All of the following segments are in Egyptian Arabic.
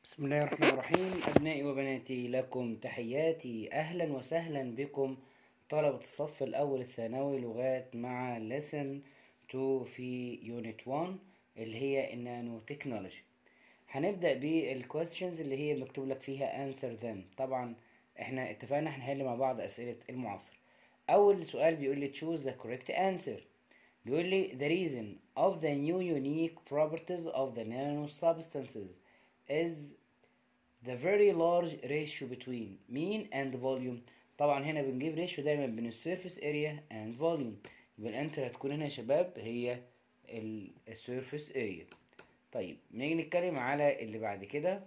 بسم الله الرحمن الرحيم أبنائي وبناتي لكم تحياتي أهلا وسهلا بكم طلبة الصف الأول الثانوي لغات مع lesson 2 في unit 1 اللي هي النانو تكنولوجي هنبدأ بالquestions اللي هي مكتوب لك فيها answer them طبعا احنا اتفقنا هنحل مع بعض أسئلة المعاصر أول سؤال بيقول لي choose the correct answer بيقول لي the reason of the new unique properties of the nano substances is the very large ratio between mean and volume طبعا هنا بنجيب ريشيو دايما بين السيرفيس اريا and volume يبقى الانسر هتكون هنا يا شباب هي السيرفيس اريا طيب نيجي نتكلم على اللي بعد كده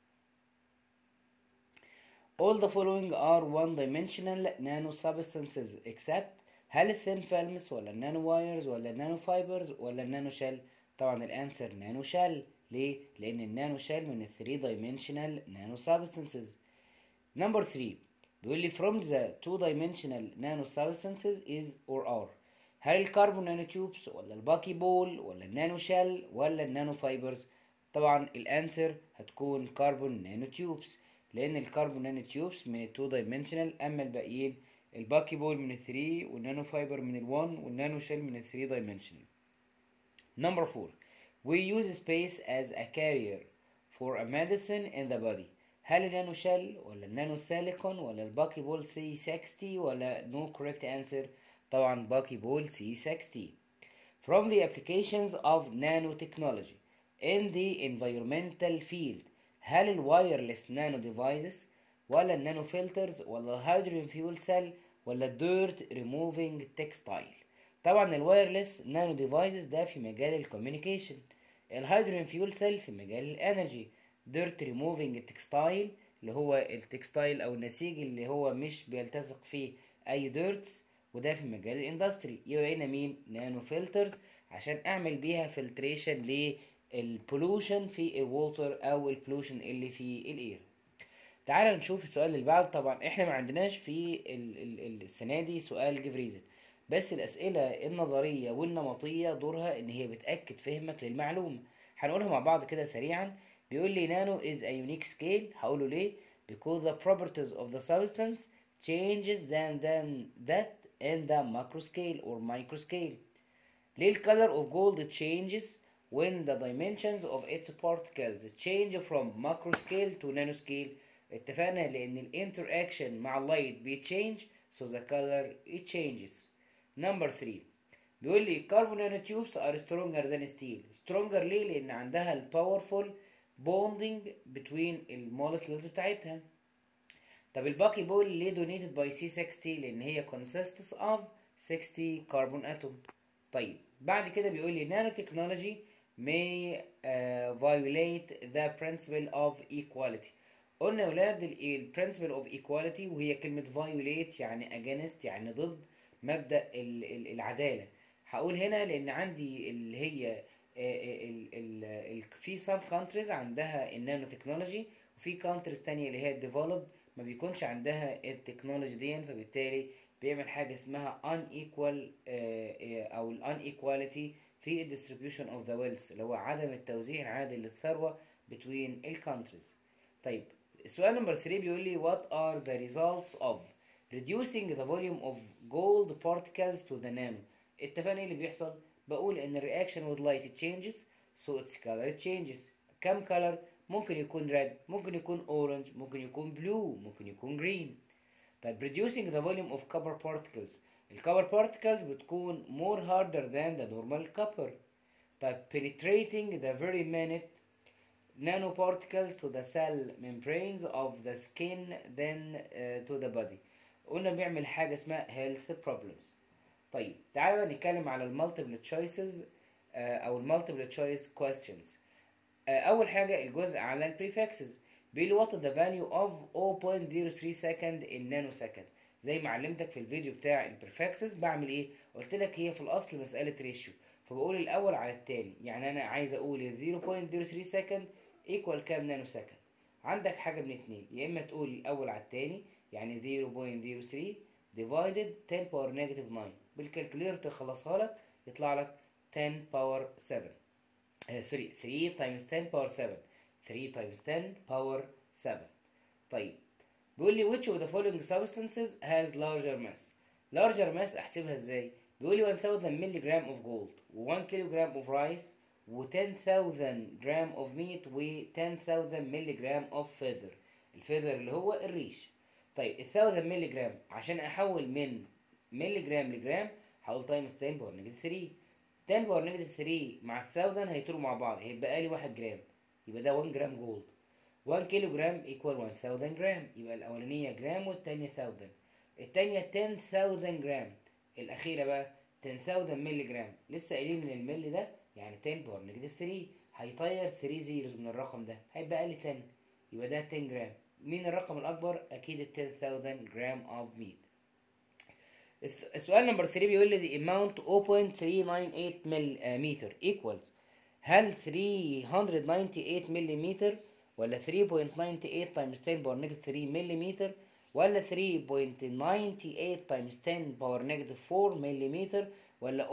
all the following are one dimensional nano substances except هل الثين فيلمز ولا النانو وايرز ولا النانو فايبرز ولا النانو شيل طبعا الانسر نانو شيل ليه؟ لأن النانو شيل من ال 3 dimensional nano substances. Number 3 بيقول لي from the 2 dimensional nano substances is or are هل الكربون نانو تيوبس ولا الباكي بول ولا النانو شيل ولا النانو فايبرز؟ طبعا الانسر هتكون كربون نانو تيوبس لأن الكربون نانو تيوبس من ال 2 dimensional أما الباقيين الباكي بول من ال 3 والنانو فايبر من ال 1 والنانو شيل من ال 3 dimensional. Number 4 We use space as a carrier for a medicine in the body. هل النانو شيل ولا النانو سيليكون ولا الباكي بول سي 60 ولا no correct answer طبعا باكي بول سي 60 From the applications of nanotechnology in the environmental field هل الوايرلس نانو ديفايسز ولا النانو فلترز ولا الهيدروجين فيول سيل ولا الديرت ريموفينج تكستايل طبعا الوايرلس نانو ديفايسز ده في مجال الكوميونيكيشن الهيدروجين فيول سيل في مجال الانرجي ديرت ريموفينج تكستايل اللي هو التكستايل او النسيج اللي هو مش بيلتصق فيه اي ديرتس وده في مجال الاندستري يبقى هنا مين نانو فلترز عشان اعمل بيها فلتريشن للبولوشن في الووتر او البولوشن اللي في الاير تعال نشوف السؤال اللي بعده طبعا احنا ما عندناش في ال ال السنه دي سؤال جيف ريزن بس الأسئلة النظرية والنمطية دورها إن هي بتأكد فهمك للمعلومة هنقولها مع بعض كده سريعا بيقول لي نانو is a unique scale هقوله ليه because the properties of the substance changes than than that in the macro scale or micro scale ليه ال color of gold changes when the dimensions of its particles change from macro scale to nano scale اتفقنا لأن الانتراكشن مع اللايت بيتشينج so the color it changes نمبر 3 بيقول لي carbon nanotubes are stronger than steel stronger ليه لان عندها الباورفول bonding between المولكيولز بتاعتها طب الباقي بول ليه donated by C60 لان هي consists of 60 carbon atom طيب بعد كده بيقول لي nanotechnology may uh, violate the principle of equality قلنا يا ولاد ال principle of equality وهي كلمة violate يعني against يعني ضد مبدا العداله هقول هنا لان عندي اللي هي ال ال ال في سام كانتريز عندها النانو تكنولوجي وفي كانتريز تانية اللي هي الديفلوب ما بيكونش عندها التكنولوجي دي فبالتالي بيعمل حاجه اسمها unequal او ال unequality في الديستريبيوشن اوف ذا ويلث اللي هو عدم التوزيع العادل للثروه between الكانتريز طيب السؤال نمبر 3 بيقول لي what are the results of reducing the volume of gold particles to the nano اتفقنا ايه اللي بيحصل بقول ان الرياكشن with light changes so its color changes كم color ممكن يكون red ممكن يكون orange ممكن يكون blue ممكن يكون green طيب reducing the volume of copper particles الكبر particles بتكون more harder than the normal copper طيب penetrating the very minute nanoparticles to the cell membranes of the skin then uh, to the body قلنا بيعمل حاجة اسمها health problems طيب تعالوا نتكلم على المالتيبل تشويسز او المالتيبل تشويس questions اول حاجة الجزء على البريفكسز بيقول what is the value of 0.03 second in nanosecond زي ما علمتك في الفيديو بتاع البريفكسز بعمل ايه قلت لك هي في الاصل مسألة ريشيو فبقول الاول على التاني يعني انا عايز اقول 0.03 second equal كام نانو سكند عندك حاجة من اتنين يا اما تقول الاول على التاني يعني 0.03 divided 10 power negative 9 بالكالكوليتر تخلصها لك يطلع لك 10 power 7 آه سوري 3 times 10 power 7 3 times 10 power 7 طيب بيقول لي which of the following substances has larger mass larger mass احسبها ازاي بيقول لي 1000 مللي جرام of gold و 1 كيلو جرام of rice و 10000 جرام of meat و 10000 مللي جرام of feather الفيذر اللي هو الريش طيب ال 1000 مللي جرام عشان احول من مللي جرام لجرام هقول تايمز 10 باور نيجاتيف 3 10 باور نيجاتيف 3 مع ال 1000 هيطيروا مع بعض هيبقى لي 1 جرام يبقى ده 1 جرام جولد 1 كيلو جرام ايكوال 1000 جرام يبقى الاولانيه جرام والتانيه 1000 التانيه 10000 جرام الاخيره بقى 10000 مللي جرام لسه قايلين ان الملي ده يعني 10 باور نيجاتيف 3 هيطير 3 زيروز من الرقم ده هيبقى لي 10 يبقى ده 10 جرام مين الرقم الأكبر؟ أكيد ال 10000 جرام of meat. السؤال نمبر 3 بيقول لي the amount 0.398 ملم equals هل 398 ملم ولا 3.98 times 10 باور نيجاتيف 3 ملم ولا 3.98 times 10 باور نيجاتيف 4 ملم ولا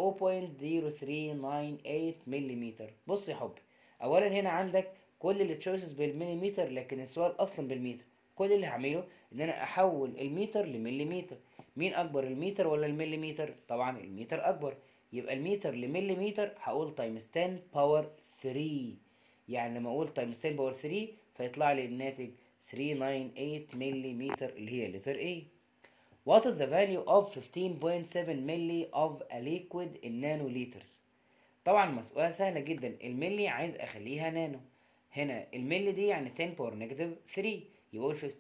0.0398 ملم بص يا حبي اولا هنا عندك كل التشويسز بالمليمتر لكن السؤال اصلا بالمتر كل اللي هعمله ان انا احول المتر لمليمتر مين اكبر المتر ولا المليمتر طبعا المتر اكبر يبقى المتر لمليمتر هقول تايمز 10 باور 3 يعني لما اقول تايمز 10 باور 3 فيطلع لي الناتج 398 مليمتر اللي هي لتر A What is the value of 15.7 milli of a liquid in nanoliters طبعا مسألة سهلة جدا الملي عايز اخليها نانو هنا الملي دي يعني 10 باور نيجاتيف 3 يقول 15.7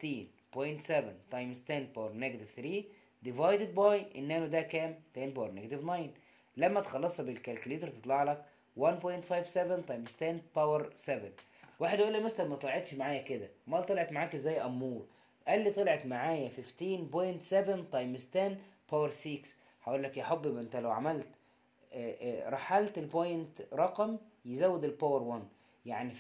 تايمز 10 باور نيجاتيف 3 divided by النانو ده كام 10 باور نيجاتيف 9 لما تخلصها بالكالكوليتر تطلع لك 1.57 تايمز 10 باور 7 واحد يقول لي مستر ما طلعتش معايا كده امال طلعت معاك ازاي امور قال لي طلعت معايا 15.7 تايمز 10 باور 6 هقول لك يا حبي ما انت لو عملت رحلت البوينت رقم يزود الباور 1 يعني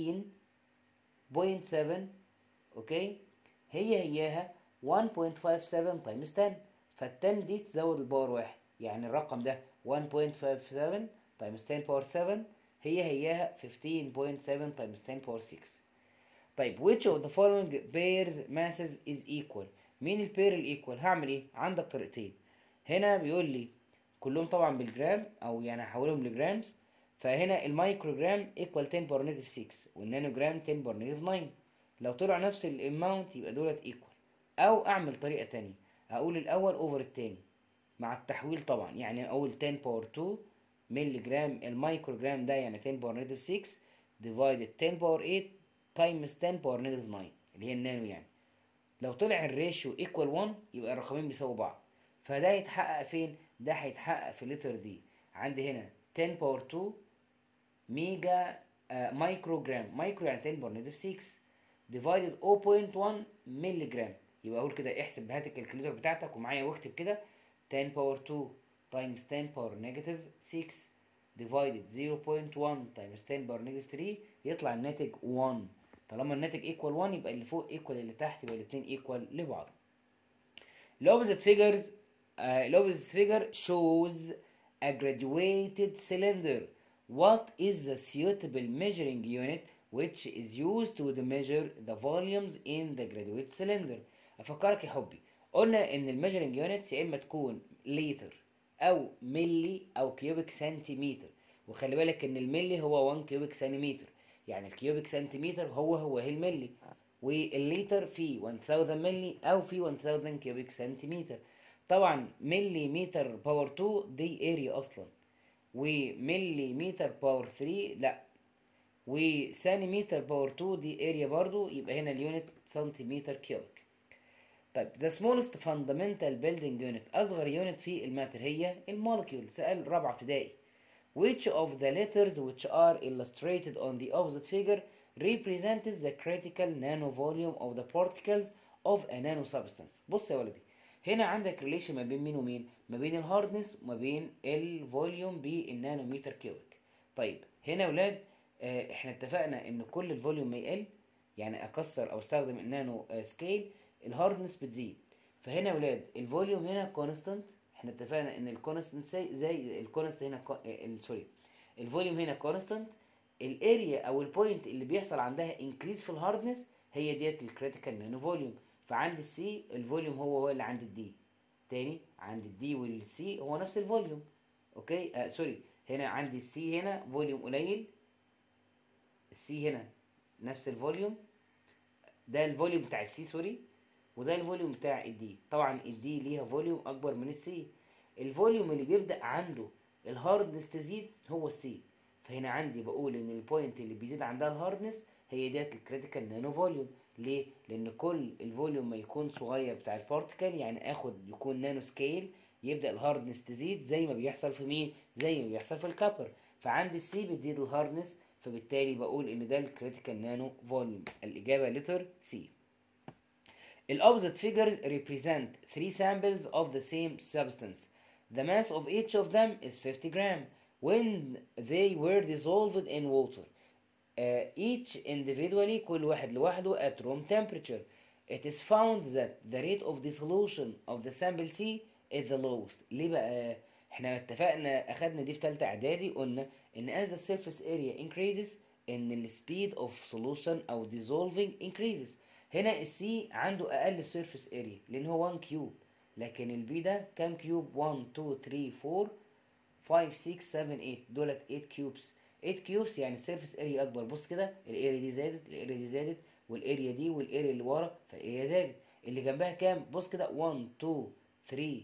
15.7 اوكي هي هياها 1.57 تايمز 10 فال10 دي تزود الباور واحد يعني الرقم ده 1.57 تايمز 10 باور 7 هي هياها 15.7 تايمز 10 باور 6 طيب which of the following pairs masses is equal مين البير الايكوال هعمل ايه عندك طريقتين هنا بيقول لي كلهم طبعا بالجرام او يعني هحولهم لجرامز فهنا المايكروجرام ايكوال 10 باور نيجاتيف 6 والنانوجرام 10 باور نيجاتيف 9 لو طلع نفس الاماونت يبقى دولت ايكوال او اعمل طريقه تانية اقول الاول اوفر التاني مع التحويل طبعا يعني اقول 10 باور 2 ملي جرام المايكروجرام ده يعني 10 باور نيجاتيف 6 ديفايدد 10 باور 8 تايمز 10 باور نيجاتيف 9 اللي هي النانو يعني لو طلع الريشيو ايكوال 1 يبقى الرقمين بيساووا بعض فده يتحقق فين ده هيتحقق في اللتر دي عندي هنا 10 باور 2 ميجا آه مايكرو جرام مايكرو يعني 10 باور نيجاتيف 6 ديفايدد 0.1 ملي جرام يبقى اقول كده احسب هات الكالكوليتر بتاعتك ومعايا واكتب كده 10 باور 2 تايمز 10 باور نيجاتيف 6 ديفايدد 0.1 تايمز 10 باور نيجاتيف 3 يطلع الناتج 1 طالما الناتج ايكوال 1 يبقى اللي فوق ايكوال اللي تحت يبقى الاثنين ايكوال لبعض الاوبزيت فيجرز الاوبزيت فيجر shows a graduated cylinder what is the suitable measuring unit which is used to measure the volumes in the graduated cylinder افكرك يا حبي قلنا ان الميجرنج يونتس يا اما تكون لتر او ملي او كيوبيك سنتيمتر وخلي بالك ان الملي هو 1 كيوبيك سنتيمتر يعني الكيوبيك سنتيمتر هو هو هي الملي والليتر فيه 1000 ملي او فيه 1000 كيوبيك سنتيمتر طبعا ملي متر باور 2 دي اريا اصلا وملي متر باور 3 لا وسنتيمتر باور 2 دي اريا برضو يبقى هنا اليونت سنتيمتر كيوبيك طيب the smallest fundamental building unit اصغر يونت في الماتر هي المولكيول سؤال رابعه ابتدائي which of the letters which are illustrated on the opposite figure represents the critical nano volume of the particles of a nano substance بص يا ولدي هنا عندك ريليشن ما بين مين ومين ما بين الهاردنس وما بين الفوليوم بالنانومتر كيوبيك طيب هنا يا ولاد اه احنا اتفقنا ان كل الفوليوم ما يقل يعني اكسر او استخدم النانو اه سكيل الهاردنس بتزيد فهنا يا ولاد الفوليوم هنا كونستانت احنا اتفقنا ان الكونستانت زي, زي الكونست هنا سوري الفوليوم هنا كونستانت الاريا او البوينت اللي بيحصل عندها انكريز في الهاردنس هي ديت الكريتيكال نانو فوليوم فعند السي الفوليوم هو هو اللي عند الدي تاني عند الدي والسي هو نفس الفوليوم اوكي آه سوري هنا عندي السي هنا فوليوم قليل السي هنا نفس الفوليوم ده الفوليوم بتاع السي سوري وده الفوليوم بتاع الدي طبعا الدي ليها فوليوم اكبر من السي الفوليوم اللي بيبدا عنده الهاردنس تزيد هو السي فهنا عندي بقول ان البوينت اللي بيزيد عندها الهاردنس هي ديت الكريتيكال نانو فوليوم ليه لان كل الفوليوم ما يكون صغير بتاع البارتيكل يعني اخد يكون نانو سكيل يبدا الهاردنس تزيد زي ما بيحصل في مين زي ما بيحصل في الكابر فعند السي بتزيد الهاردنس فبالتالي بقول ان ده الكريتيكال نانو فوليوم الاجابه لتر سي الopposite figures represent three samples of the same substance the mass of each of them is 50 gram when they were dissolved in water uh, each individually كل واحد لوحده at room temperature it is found that the rate of dissolution of the sample C is the lowest ليه بقى احنا اتفقنا اخدنا دي في ثالثه اعدادي قلنا ان as the surface area increases ان ال speed of solution او dissolving increases هنا السي عنده اقل surface area لان هو 1 كيوب لكن البي ده كام كيوب 1 2 3 4 5 6 7 8 دولت 8 كيوبس 8 كيوبس يعني السيرفيس اريا اكبر بص كده الاريا دي زادت الاريا دي زادت والاريا دي والاريا اللي ورا فالاريا زادت اللي جنبها كام بص كده 1 2 3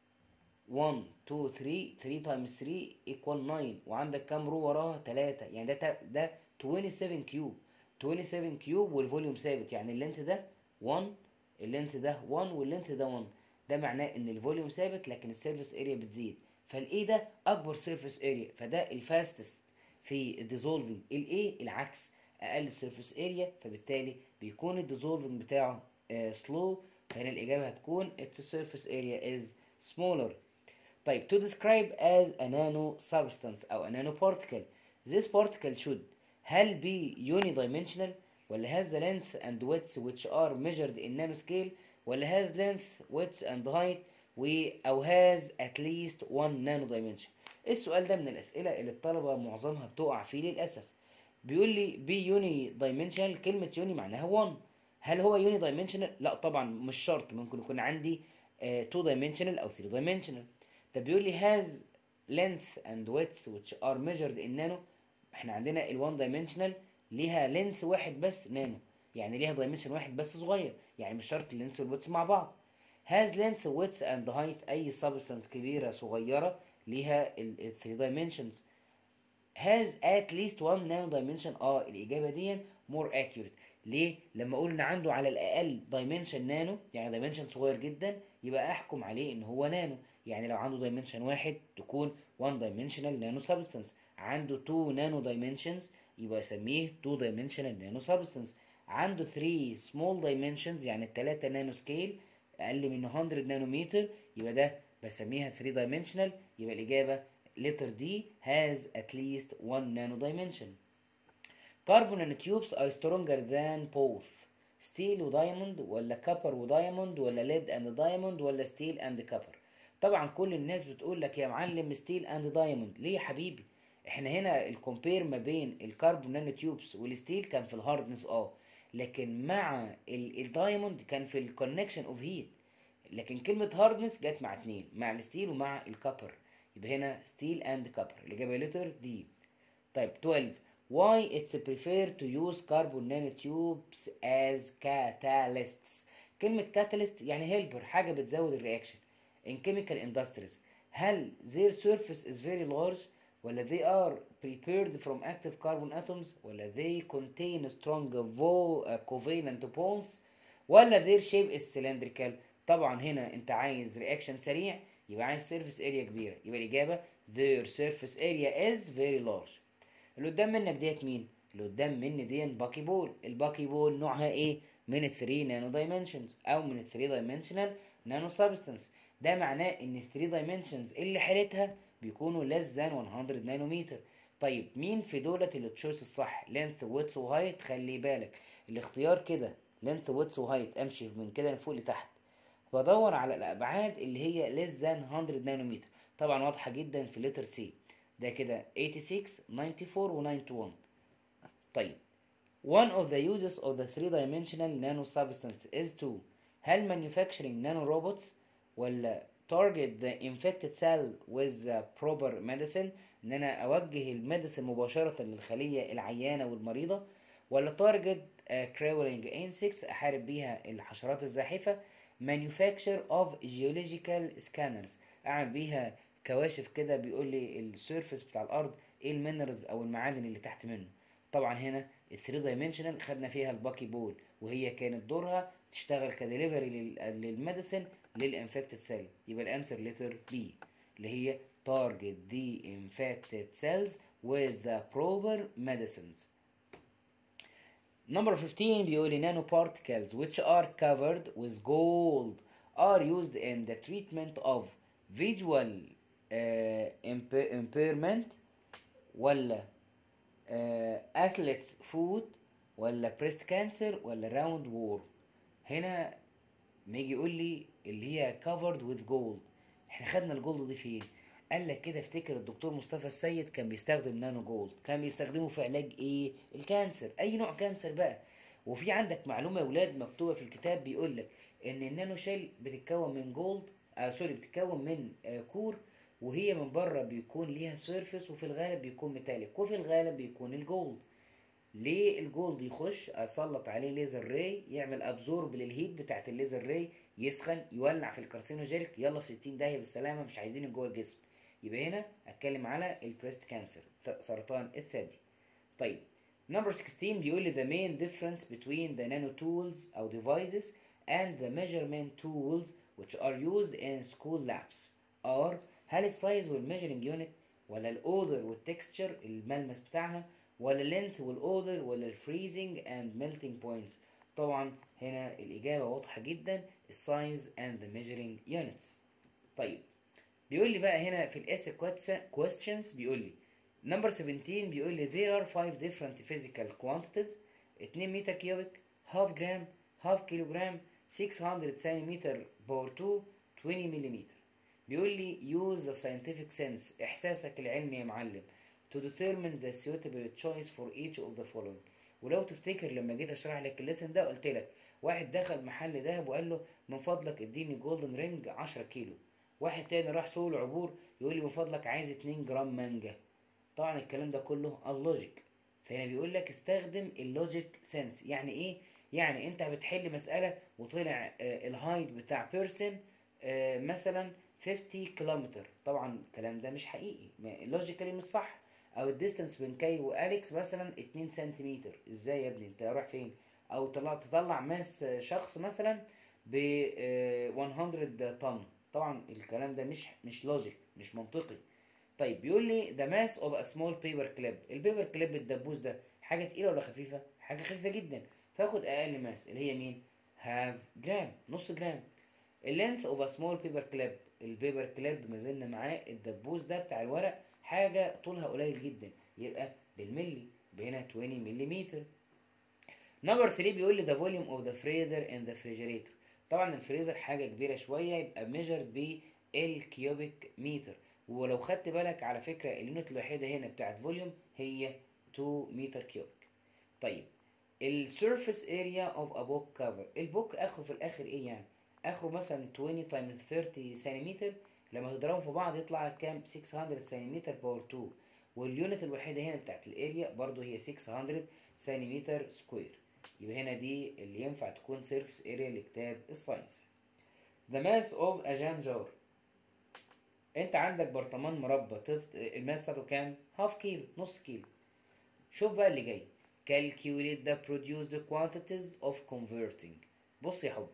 1 2 3 3 تايمز 3 ايكوال 9 وعندك كام رو وراها 3 يعني ده ده 27 كيوب 27 كيوب والفوليوم ثابت يعني اللينت ده 1 اللينت ده 1 واللينت ده 1 ده معناه ان الفوليوم ثابت لكن السيرفيس اريا بتزيد فالاي ده اكبر سيرفيس اريا فده الفاستست في الديزولفنج الاي العكس اقل سيرفيس اريا فبالتالي بيكون الديزولفنج بتاعه سلو uh, فهنا الاجابه هتكون its surface area is smaller طيب to describe as a nano substance او a nano particle this particle should هل be unidimensional ولا has the length and width which are measured in nanoscale ولا has length width and height و او has at least one nano dimension السؤال ده من الاسئله اللي الطلبه معظمها بتقع فيه للاسف بيقول لي بي يوني دايمنشنال كلمه يوني معناها 1 هل هو يوني دايمنشنال لا طبعا مش شرط ممكن يكون عندي 2 دايمنشنال او 3 دايمنشنال ده بيقول لي has length and width which are measured in nano احنا عندنا ال 1 dimensional ليها لينث واحد بس نانو يعني ليها دايمنشن واحد بس صغير يعني مش شرط اللينث والويدث مع بعض has length width and height اي substance كبيره صغيره ليها ال 3 dimensions has at least one nano dimension اه الاجابه دي more accurate ليه لما اقول ان عنده على الاقل dimension نانو يعني dimension صغير جدا يبقى احكم عليه ان هو نانو يعني لو عنده dimension واحد تكون one dimensional nano substance عنده 2 nano dimensions يبقى اسميه 2 dimensional nano substance عنده 3 small dimensions يعني التلاتة نانو سكيل اقل من 100 نانومتر يبقى ده بسميها 3 dimensional يبقى الاجابه letter D has at least one nano dimension carbon nanotubes are stronger than both steel ودايموند ولا كابر ودايموند ولا lead and diamond ولا steel and copper طبعا كل الناس بتقول لك يا معلم ستيل اند دايموند ليه يا حبيبي احنا هنا الكومبير ما بين الكربون نانو تيوبس والستيل كان في الهاردنس اه لكن مع الدايموند كان في الكونكشن اوف هيت لكن كلمة هاردنس جت مع اتنين مع الستيل ومع الكابر يبقى هنا ستيل اند كابر الإجابة لتر دي طيب 12 why it's preferred to use carbon nanotubes as catalysts كلمة catalyst يعني هيلبر حاجة بتزود الرياكشن in chemical industries هل their surface is very large ولا they are prepared from active carbon atoms ولا they contain strong covalent bonds ولا their shape is cylindrical طبعا هنا انت عايز رياكشن سريع يبقى عايز سيرفيس اريا كبيره يبقى الاجابه their surface area is very large اللي قدام منك ديت مين اللي قدام مني دي باكي بول الباكي بول نوعها ايه من ال 3 نانو دايمنشنز او من ال 3 دايمنشنال نانو سبستانس ده معناه ان ال 3 دايمنشنز اللي حالتها بيكونوا less than 100 نانومتر طيب مين في دولت اللي تشويس الصح لينث ويدث وهايت خلي بالك الاختيار كده لينث ويدث وهايت امشي من كده لفوق لتحت بدور على الابعاد اللي هي less than 100 نانومتر طبعا واضحه جدا في لتر سي ده كده 86 94 و 91 طيب one of the uses of the three dimensional nano substance is to هل manufacturing nano robots ولا target the infected cell with the proper medicine ان انا اوجه الميديسن مباشرة للخلية العيانة والمريضة ولا target uh, crawling insects احارب بيها الحشرات الزاحفة manufacture of geological scanners اعمل بيها كواشف كده بيقول لي السيرفس بتاع الارض ايه المينرالز او المعادن اللي تحت منه طبعا هنا ال 3 دايمنشنال خدنا فيها الباكي بول وهي كانت دورها تشتغل كدليفري للميديسن للانفكتد سيل يبقى الانسر لتر بي اللي هي target the infected cells with the proper medicines Number 15 بيقول لي nanoparticles which are covered with gold are used in the treatment of visual uh, impa- impairment ولا uh, athletes foot ولا breast cancer ولا round worm هنا ما يجي يقول لي اللي هي covered with gold احنا خدنا الجولد دي فين قال لك كده افتكر الدكتور مصطفى السيد كان بيستخدم نانو جولد كان بيستخدمه في علاج ايه الكانسر اي نوع كانسر بقى وفي عندك معلومه يا ولاد مكتوبه في الكتاب بيقول لك ان النانو شيل بتتكون من جولد آه سوري بتتكون من آه كور وهي من بره بيكون ليها سيرفس وفي الغالب بيكون ميتاليك وفي الغالب بيكون الجولد ليه الجولد يخش اسلط عليه ليزر راي يعمل ابزورب للهيت بتاعت الليزر راي يسخن يولع في الكارسينوجينيك يلا في 60 داهيه بالسلامه مش عايزينه جوه الجسم يبقى هنا اتكلم على البريست كانسر سرطان الثدي طيب نمبر 16 بيقول لي the main difference between the nano tools او devices and the measurement tools which are used in school labs are هل السايز والميجرنج يونت ولا الاودر والتكستشر الملمس بتاعها ولا اللينث والاودر ولا الفريزنج اند ميلتنج بوينتس طبعا هنا الاجابه واضحه جدا السايز اند ذا ميجرنج يونتس طيب بيقول لي بقى هنا في الاس questions بيقول لي نمبر 17 بيقول لي there are five different physical quantities 2 متر كيوبيك half جرام half كيلو جرام 600 سنتيمتر باور 2 20 ملم بيقول لي use the scientific sense احساسك العلمي يا معلم to determine the suitable choice for each of the following ولو تفتكر لما جيت اشرح لك الليسن ده قلت لك واحد دخل محل ذهب وقال له من فضلك اديني جولدن رينج 10 كيلو واحد تاني راح سوق العبور يقول لي من فضلك عايز 2 جرام مانجا طبعا الكلام ده كله اللوجيك فهنا بيقول لك استخدم اللوجيك سنس يعني ايه يعني انت بتحل مساله وطلع آه الهايت بتاع بيرسون آه مثلا 50 كيلومتر طبعا الكلام ده مش حقيقي لوجيكالي مش صح او الديستانس بين كاي واليكس مثلا 2 سنتيمتر ازاي يا ابني انت رايح فين او تطلع تطلع ماس شخص مثلا ب 100 طن طبعا الكلام ده مش مش لوجيك مش منطقي طيب بيقول لي ذا ماس اوف ا سمول بيبر كليب البيبر كليب الدبوس ده حاجه تقيله ولا خفيفه حاجه خفيفه جدا فاخد اقل ماس اللي هي مين هاف جرام نص جرام اللينث اوف ا سمول بيبر كليب البيبر كليب ما زلنا معاه الدبوس ده بتاع الورق حاجه طولها قليل جدا يبقى بالملي هنا 20 ملم نمبر 3 بيقول لي the volume of the freezer in the refrigerator طبعا الفريزر حاجه كبيره شويه يبقى measured بالكيوبيك متر ولو خدت بالك على فكره اليونت الوحيده هنا بتاعت فوليوم هي 2 متر كيوبيك طيب السيرفيس اريا اوف ا بوك كفر البوك اخره في الاخر ايه يعني اخره مثلا 20 تايمز 30 سنتيمتر لما تضربهم في بعض يطلع كام 600 سنتيمتر باور 2 واليونت الوحيده هنا بتاعت الاريا برضو هي 600 سنتيمتر سكوير يبقى هنا دي اللي ينفع تكون سيرفيس اريا لكتاب الساينس The mass of a jam jar انت عندك برطمان مربى تفت... الماس بتاعته كام؟ هاف كيلو نص كيلو شوف بقى اللي جاي calculate the produced quantities of converting بص يا حب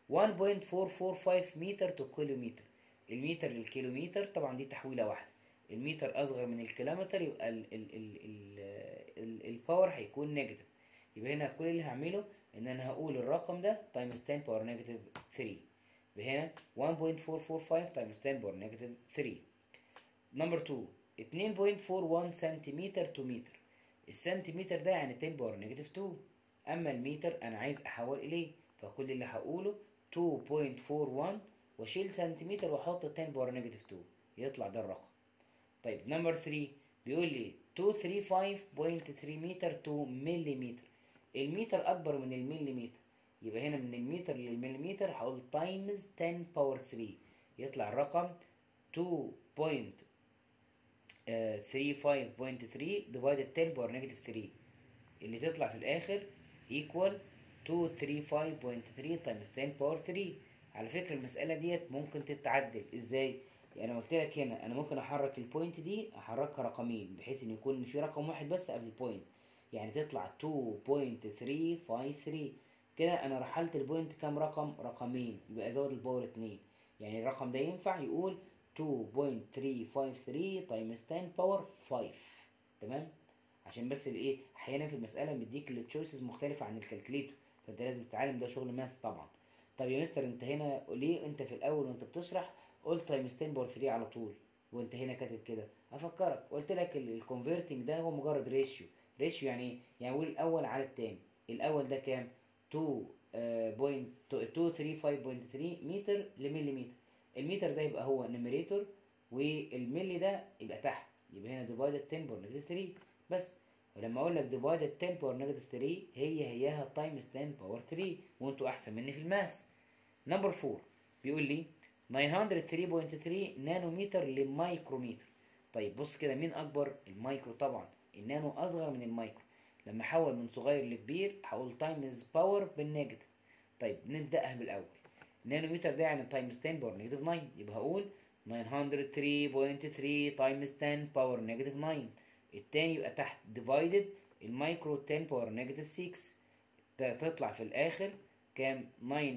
1.445 متر تو كيلومتر المتر للكيلومتر طبعا دي تحويلة واحدة المتر أصغر من الكيلومتر يبقى ال ال ال ال ال الباور هيكون نيجاتيف يبقى هنا كل اللي هعمله إن أنا هقول الرقم ده تايمز 10 باور نيجاتيف 3 يبقى هنا 1.445 تايمز 10 باور نيجاتيف 3 نمبر 2 2.41 سنتيمتر تو متر السنتيمتر ده يعني 10 باور نيجاتيف 2 أما المتر أنا عايز أحول إليه فكل اللي هقوله 2.41 واشيل سنتيمتر واحط 10 باور نيجاتيف 2 يطلع ده الرقم طيب نمبر 3 بيقول لي 235.3 متر تو مليمتر المتر اكبر من المليمتر يبقى هنا من المتر للمليمتر هقول تايمز 10 باور 3 يطلع الرقم 2.35.3 ديفايدد 10 باور نيجاتيف 3 اللي تطلع في الاخر ايكوال 235.3 تايمز 10 باور 3 على فكرة المسألة ديت ممكن تتعدل ازاي؟ يعني انا قلت لك هنا انا ممكن احرك البوينت دي احركها رقمين بحيث ان يكون في رقم واحد بس قبل البوينت يعني تطلع 2.353 كده انا رحلت البوينت كام رقم رقمين يبقى ازود الباور 2 يعني الرقم ده ينفع يقول 2.353 تايمز 10 باور 5 تمام عشان بس الايه احيانا في المساله بيديك التشويسز مختلفه عن الكالكليتور فانت لازم تتعلم ده شغل ماث طبعا طب يا مستر انت هنا ليه انت في الاول وانت بتشرح قلت تايمز 10 باور 3 على طول وانت هنا كاتب كده افكرك قلت لك الكونفرتنج ده هو مجرد ريشيو ريشيو يعني ايه يعني قول الاول على الثاني الاول ده كام 2.235.3 متر لمليمتر المتر ده يبقى هو نيميريتور والملي ده يبقى تحت يبقى هنا ديفايدد 10 باور نيجاتيف 3 بس ولما اقول لك ديفايدد 10 باور نيجاتيف 3 هي هياها تايمز 10 باور 3 وانتوا احسن مني في الماث نمبر 4 بيقول لي 903.3 نانومتر لمايكرومتر طيب بص كده مين اكبر المايكرو طبعا النانو اصغر من المايكرو لما احول من صغير لكبير هقول تايمز باور بالنيجاتيف طيب نبداها بالاول نانومتر ده يعني تايمز 10 باور نيجاتيف 9 يبقى هقول 903.3 تايمز 10 باور نيجاتيف 9 التاني يبقى تحت ديفايدد المايكرو 10 باور نيجاتيف 6 ده تطلع في الاخر كام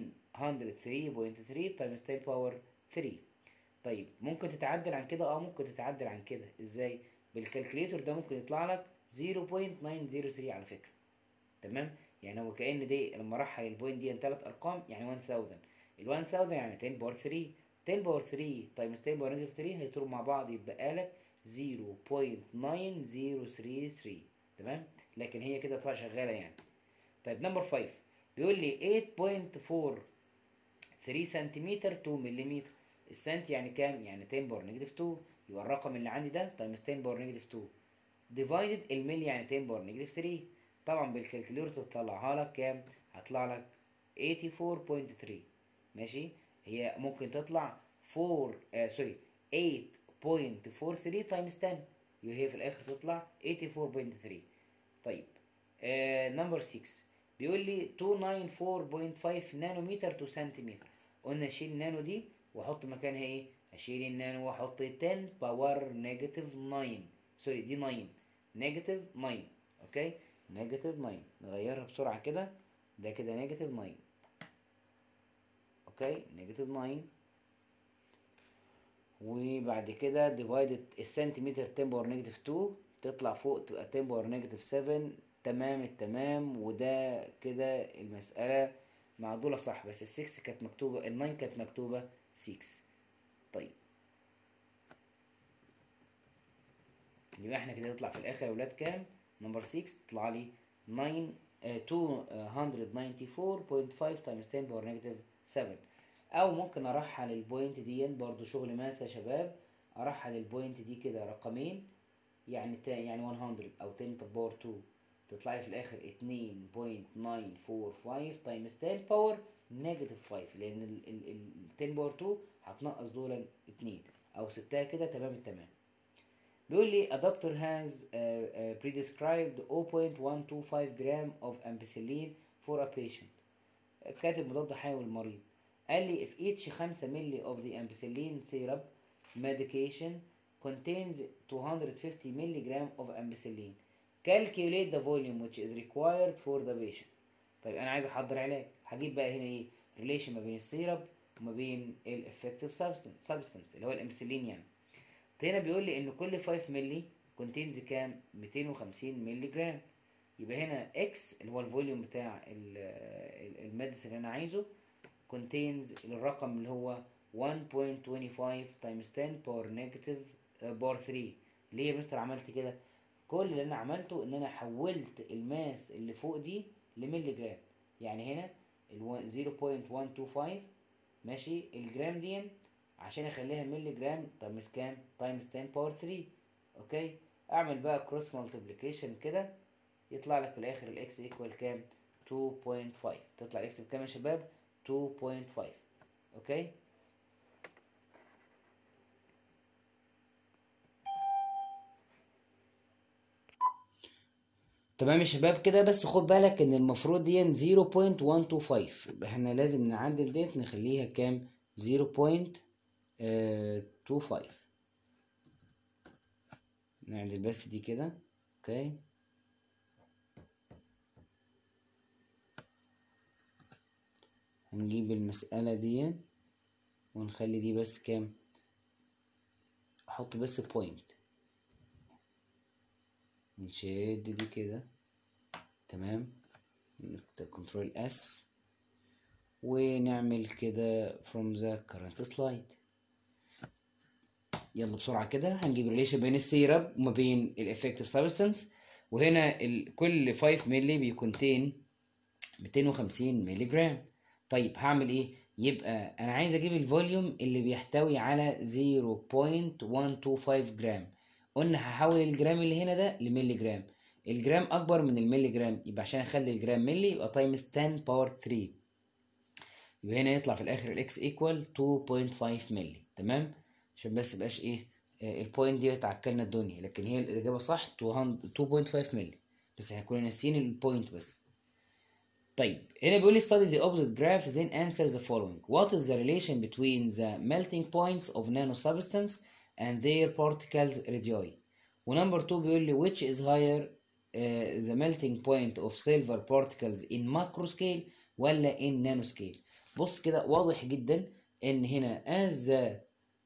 903.3 تايمز 10 باور 3 طيب ممكن تتعدل عن كده اه ممكن تتعدل عن كده ازاي بالكالكوليتور ده ممكن يطلع لك 0.903 على فكره تمام يعني هو كأن دي لما رحل البوينت دي ثلاث ارقام يعني 1000 ال 1000 يعني 10 باور 3 10 باور 3 تايمز 10 باور نيجاتيف 3 هيطيروا مع بعض يبقى لك 0.9033 تمام لكن هي كده طلع شغاله يعني طيب نمبر 5 بيقول لي 8.4 3 سنتيمتر 2 ملم السنت يعني كام يعني 10 باور نيجاتيف 2 يبقى الرقم اللي عندي ده تايمز 10 باور نيجاتيف 2 ديفايدد الملي يعني 10 باور نيجاتيف 3 طبعا بالكالكوليتر تطلعها لك كام هتطلع لك 84.3 ماشي هي ممكن تطلع 4 آه سوري 8.43 تايمز 10 يبقى هي في الاخر تطلع 84.3 طيب نمبر 6 بيقول لي 294.5 نانومتر تو سنتيمتر قلنا اشيل نانو دي واحط مكانها ايه اشيل النانو واحط 10 باور نيجاتيف 9 سوري دي 9 نيجاتيف 9 اوكي نيجاتيف 9 نغيرها بسرعه كده ده كده نيجاتيف 9 اوكي نيجاتيف 9 وبعد كده ديفايدد السنتيمتر 10 باور نيجاتيف 2 تطلع فوق تبقى 10 باور نيجاتيف 7 تمام التمام وده كده المسألة معدولة صح بس ال 6 كانت مكتوبة ال 9 كانت مكتوبة 6 طيب يبقى احنا كده نطلع في الاخر يا ولاد كام نمبر 6 تطلع لي 9 294.5 تايمز 10 باور نيجاتيف 7 او ممكن ارحل البوينت دي برضو شغل ماث يا شباب ارحل البوينت دي كده رقمين يعني يعني 100 او 10 باور 2 تطلع لي في الاخر 2.945 تايمز 10 باور نيجاتيف 5 لان ال 10 باور 2 هتنقص دول 2 او سبتها كده تمام التمام بيقول لي a doctor has uh, uh, prescribed 0.125 gram of ampicillin for a patient كاتب مضاد حيوي للمريض قال لي if each 5 مللي of the ampicillin syrup medication contains 250 milligram of ampicillin calculate the volume which is required for the patient طيب انا عايز احضر علاج هجيب بقى هنا ايه ريليشن ما بين السيرب وما بين الافكتيف سبستنس اللي هو الامسلين يعني هنا بيقول لي ان كل 5 مللي كونتينز كام 250 مللي جرام يبقى هنا اكس اللي هو الفوليوم بتاع الميديسين اللي انا عايزه contains الرقم اللي هو 1.25 times 10 باور نيجاتيف باور 3 ليه يا مستر عملت كده كل اللي انا عملته ان انا حولت الماس اللي فوق دي لملي جرام يعني هنا ال 0.125 ماشي الجرام دي عشان اخليها ملي جرام تايمز كام تايمز 10 باور 3 اوكي اعمل بقى كروس مالتيبليكيشن كده يطلع لك في الاخر الاكس ايكوال كام 2.5 تطلع الاكس بكام يا شباب 2.5 اوكي تمام يا شباب كده بس خد بالك ان المفروض دي 0.125 احنا لازم نعدل ديت نخليها كام 0.25 نعدل بس دي كده اوكي هنجيب المسألة دي ونخلي دي بس كام احط بس بوينت نشد دي كده تمام كنترول اس ونعمل كده from the current slide يلا بسرعة كده هنجيب ريليشن بين السيرب وما بين الافكتيف سبستانس وهنا ال- كل 5 مللي بيكونتين 250 مللي جرام طيب هعمل ايه يبقى انا عايز اجيب الفوليوم اللي بيحتوي على 0.125 جرام قلنا هحول الجرام اللي هنا ده لملي جرام الجرام اكبر من الملي جرام يبقى عشان اخلي الجرام ملي يبقى تايمز 10 باور 3 يبقى هنا يطلع في الاخر الاكس ايكوال 2.5 ملي تمام عشان بس ميبقاش ايه آه، البوينت دي تعكلنا الدنيا لكن هي الاجابه صح 200 2.5 ملي بس احنا كنا ناسيين البوينت بس طيب هنا بيقول لي study the opposite graph then answer the following what is the relation between the melting points of nanosubstance and their particles radii ونمبر 2 بيقول لي which is higher uh, the melting point of silver particles in macro scale ولا in nano scale بص كده واضح جدا ان هنا as the